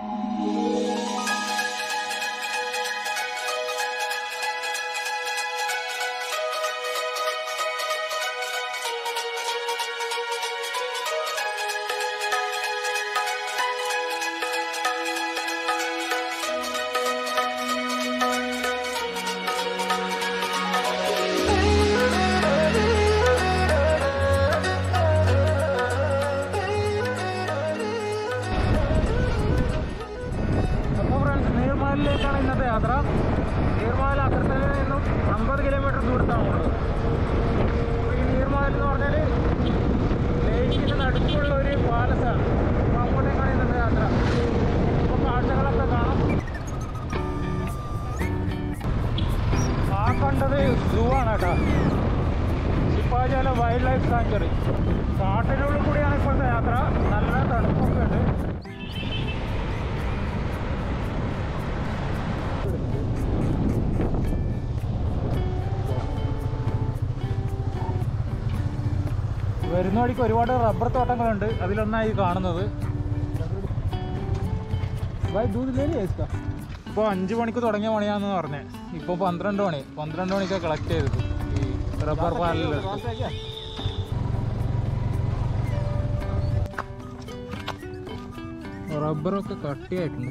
അപ്പോൾ ഫ്രണ്ട്സ് നീർമാലിലേക്കാണ് ഇന്നത്തെ യാത്ര നീർമാൽ അക്കരത്തിൽ നിന്നും അമ്പത് കിലോമീറ്റർ ദൂരത്താണുള്ളത് അപ്പോൾ ഈ നീർമാൽ എന്ന് പറഞ്ഞാൽ ലേക്കിൻ്റെ നടുക്കുള്ള ഒരു പാലസാണ് അപ്പോൾ അങ്ങോട്ടേക്കാണ് ഇന്നത്തെ യാത്ര അപ്പോൾ കാഴ്ചകളൊക്കെ കാണാം ആ കണ്ടത് സൂ ആണ് കേട്ടോ ശിപ്പാചാല വൈൽഡ് ലൈഫ് സാങ്ച്വറി കാട്ടിനുള്ളിൽ കൂടിയാണ് ഇപ്പോഴത്തെ യാത്ര നല്ല തണുപ്പൊക്കെ ഉണ്ട് വരുന്ന വഴിക്ക് ഒരുപാട് റബ്ബർ തോട്ടങ്ങളുണ്ട് അതിലൊന്നായി കാണുന്നത് ഇപ്പോൾ അഞ്ച് മണിക്ക് തുടങ്ങിയ പണിയാന്ന് പറഞ്ഞേ ഇപ്പോൾ പന്ത്രണ്ട് മണി പന്ത്രണ്ട് മണിക്കാണ് കളക്ട് ചെയ്തത് ഈ റബ്ബർ പാലിൽ റബ്ബറൊക്കെ കട്ടിയായിട്ടുണ്ട്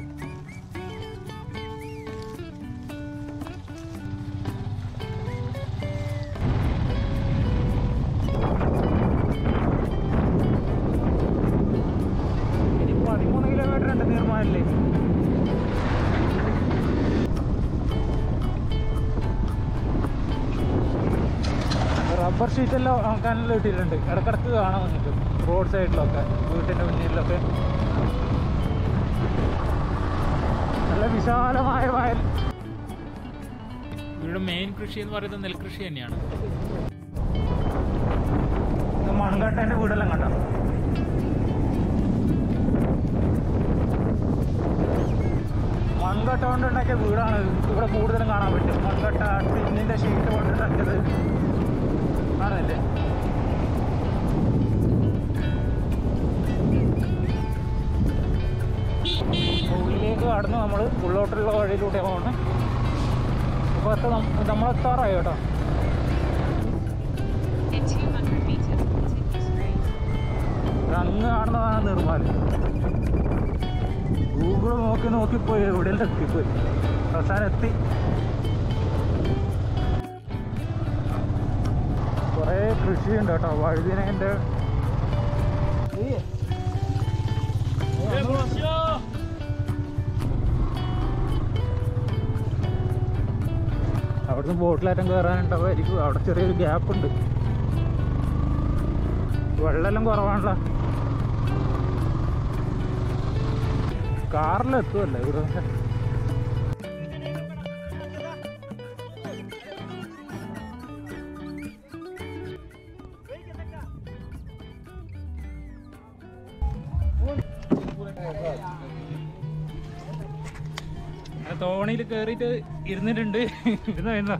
ഇനി പതിമൂന്ന് കിലോമീറ്റർ ഉണ്ട് നീർമാലില് റബ്ബർ ഷീറ്റെല്ലാം ആക്കാനെല്ലാം ഇട്ടിട്ടുണ്ട് ഇടക്കിടക്ക് കാണാൻ നിങ്ങൾക്ക് റോഡ് സൈഡിലൊക്കെ വീട്ടിൻ്റെ മുന്നിലൊക്കെ നല്ല വിശാലമായ വയൽ ഇവിടെ മെയിൻ കൃഷി എന്ന് പറയുന്നത് നെൽകൃഷി തന്നെയാണ് ഇത് മൺകട്ടേൻ്റെ വീടെല്ലാം കണ്ടോ മൺകട്ട കൊണ്ടുണ്ടാക്കിയ വീടാണ് ഇവിടെ കൂടുതലും കാണാൻ പറ്റും മൺകട്ട ടിന്നിന്റെ ഷീറ്റ് കൊണ്ടുണ്ടാക്കിയത് ആണല്ലേ ഉള്ളിലേക്ക് കടന്ന് നമ്മൾ ഉള്ളോട്ടുള്ള വഴിയിലൂടെ പോകണം അപ്പോൾ എത്ര നമ്മളെത്താറായി കേട്ടോ In 200 meters, continue straight. അങ്ങ് കാണുന്നതാണ് നിർമ്മാൽ ഗൂഗിൾ നോക്കി നോക്കിപ്പോയി എവിടെയെല്ലാം എത്തിപ്പോയി അവസാനം എത്തി കുറേ കൃഷിയുണ്ട് കേട്ടോ വഴുതിനേൻ്റെ അവിടുന്ന് ബോട്ടിലേറ്റം കയറാനുണ്ടാവുമായിരിക്കും അവിടെ ചെറിയൊരു ഗ്യാപ്പ് ഉണ്ട് വെള്ളമെല്ലാം കുറവാണല്ലോ കാറിലെത്തുമല്ലേ ഇവിടെ തോണിയിൽ കയറിയിട്ട് ഇരുന്നിട്ടുണ്ട് ഇരുന്ന എന്താ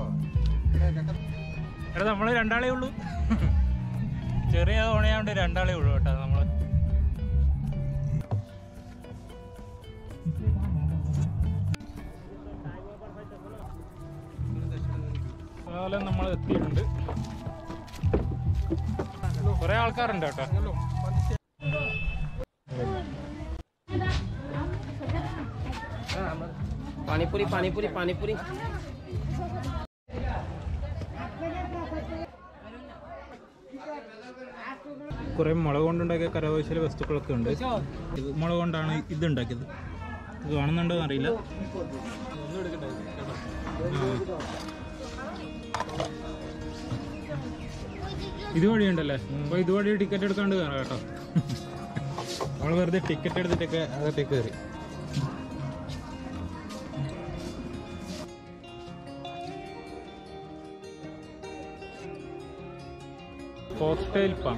എടാ നമ്മള് രണ്ടാളേ ഉള്ളൂ ചെറിയ തോണിയാണ്ട് രണ്ടാളേ ഉള്ളൂ കേട്ടോ നമ്മള് കാലം നമ്മൾ എത്തിയിട്ടുണ്ട് കുറെ ആൾക്കാരുണ്ട് കേട്ടോ पानीपुरी पानीपुरी पानीपुरी കുറെ മുളക് കൊണ്ടുണ്ടാക്കിയ കരകൗശല വസ്തുക്കളൊക്കെ ഉണ്ട് ഇത് മുളക് കൊണ്ടാണ് ഇത് ഉണ്ടാക്കിയത് ഇത് കാണുന്നുണ്ടോ അറിയില്ല ഇതുവഴി ഉണ്ടല്ലേ അപ്പൊ ഇതുവഴി ടിക്കറ്റ് എടുക്കാണ്ട് കയറാം കേട്ടോ നമ്മൾ വെറുതെ ടിക്കറ്റ് എടുത്തിട്ടൊക്കെ അകത്തേക്ക് കയറി കോക്ടെയിൽ പാൻ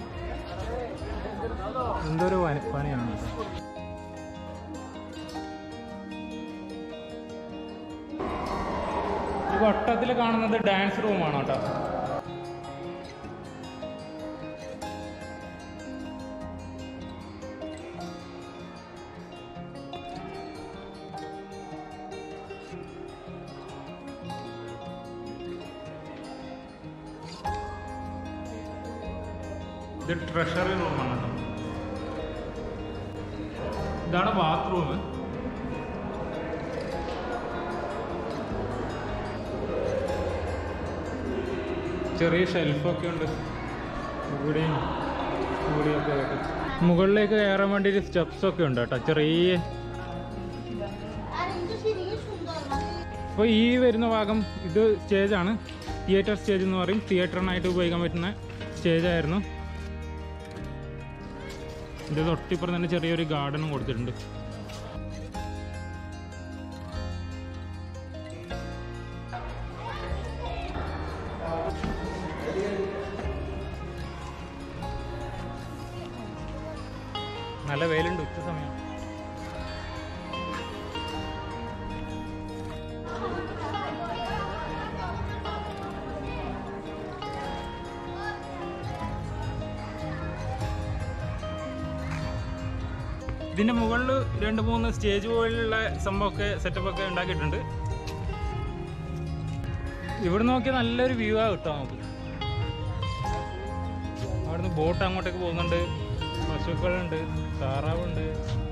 എന്തൊരു പനി- പണിയാണ് ഇത്. ഈ വട്ടത്തിൽ കാണുന്നത് ഡാൻസ് റൂമാണ് കേട്ടോ ഇത് ട്രഷറി റൂമാണ് കേട്ടോ ഇതാണ് ബാത്റൂം ചെറിയ ഷെൽഫൊക്കെ ഉണ്ട് ഇവിടെയും ഇവിടെയൊക്കെ ആയിട്ട് മുകളിലേക്ക് കയറാൻ വേണ്ടിയിട്ട് സ്റ്റെപ്സ് ഒക്കെ ഉണ്ട് കേട്ടോ ചെറിയ അപ്പോൾ ഈ വരുന്ന ഭാഗം ഇത് സ്റ്റേജാണ് തിയേറ്റർ സ്റ്റേജ് എന്ന് പറയും തിയേറ്ററിനായിട്ട് ഉപയോഗിക്കാൻ പറ്റുന്ന സ്റ്റേജായിരുന്നു ഇത് തൊട്ടിപ്പുറം തന്നെ ചെറിയൊരു ഗാർഡനും കൊടുത്തിട്ടുണ്ട് നല്ല വെയിലുണ്ട് ഉച്ച സമയം ഇതിന്റെ മുകളിൽ രണ്ട് മൂന്ന് സ്റ്റേജ് പോലുള്ള സംഭവമൊക്കെ സെറ്റപ്പ് ഒക്കെ ഉണ്ടാക്കിയിട്ടുണ്ട് ഇവിടെ നോക്കിയാൽ നല്ലൊരു വ്യൂ ആ കിട്ടാം നമുക്ക് അവിടുന്ന് ബോട്ട് അങ്ങോട്ടേക്ക് പോകുന്നുണ്ട് പശുക്കളുണ്ട് താറാവുണ്ട്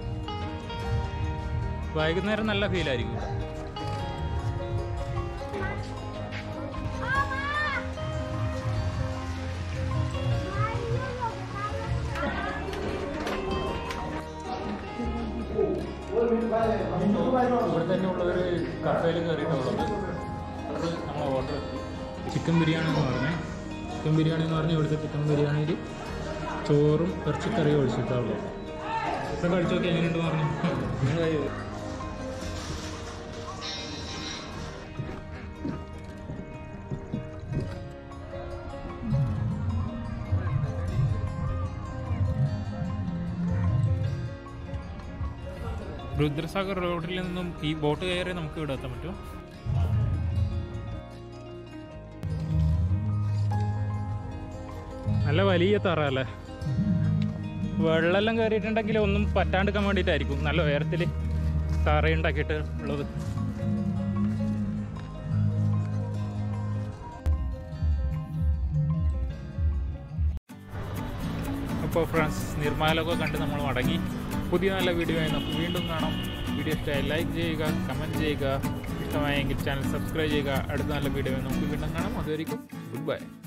വൈകുന്നേരം നല്ല ഫീലായിരിക്കും ഇവിടെ തന്നെ ഉള്ള ഒരു കഫേയിൽ കയറിയിട്ടുള്ളത് അത് നമ്മൾ ഓർഡർ ചിക്കൻ ബിരിയാണി എന്ന് പറഞ്ഞേ ചിക്കൻ ബിരിയാണി എന്ന് പറഞ്ഞാൽ ഇവിടുത്തെ ചിക്കൻ ബിരിയാണിയിൽ ചോറും ഇറച്ചിക്കറിയും ഒഴിച്ചിട്ടുള്ളൂ ഇപ്പം കഴിച്ചു നോക്കി എങ്ങനെയുണ്ട് പറഞ്ഞു നിങ്ങൾ കഴിയോ രുദ്രസാഗർ റോഡിൽ നിന്നും ഈ ബോട്ട് കയറി നമുക്ക് ഇവിടെ എത്താൻ പറ്റും നല്ല വലിയ തറ അല്ലേ വെള്ളമെല്ലാം കയറിയിട്ടുണ്ടെങ്കിൽ ഒന്നും പറ്റാണ്ടിരിക്കാൻ വേണ്ടിയിട്ടായിരിക്കും നല്ല ഉയരത്തിൽ തറയുണ്ടാക്കിയിട്ട് ഉള്ളത് അപ്പോൾ ഫ്രണ്ട്സ് നിർമ്മാലമൊക്കെ കണ്ട് നമ്മൾ മടങ്ങി പുതിയ നല്ല വീഡിയോ ആയി നമുക്ക് വീണ്ടും കാണാം വീഡിയോ ഇഷ്ടമായി ലൈക്ക് ചെയ്യുക കമൻറ്റ് ചെയ്യുക ഇഷ്ടമായെങ്കിൽ ചാനൽ സബ്സ്ക്രൈബ് ചെയ്യുക അടുത്ത നല്ല വീഡിയോ നമുക്ക് വീണ്ടും കാണാം അതുവരെയും ഗുഡ് ബൈ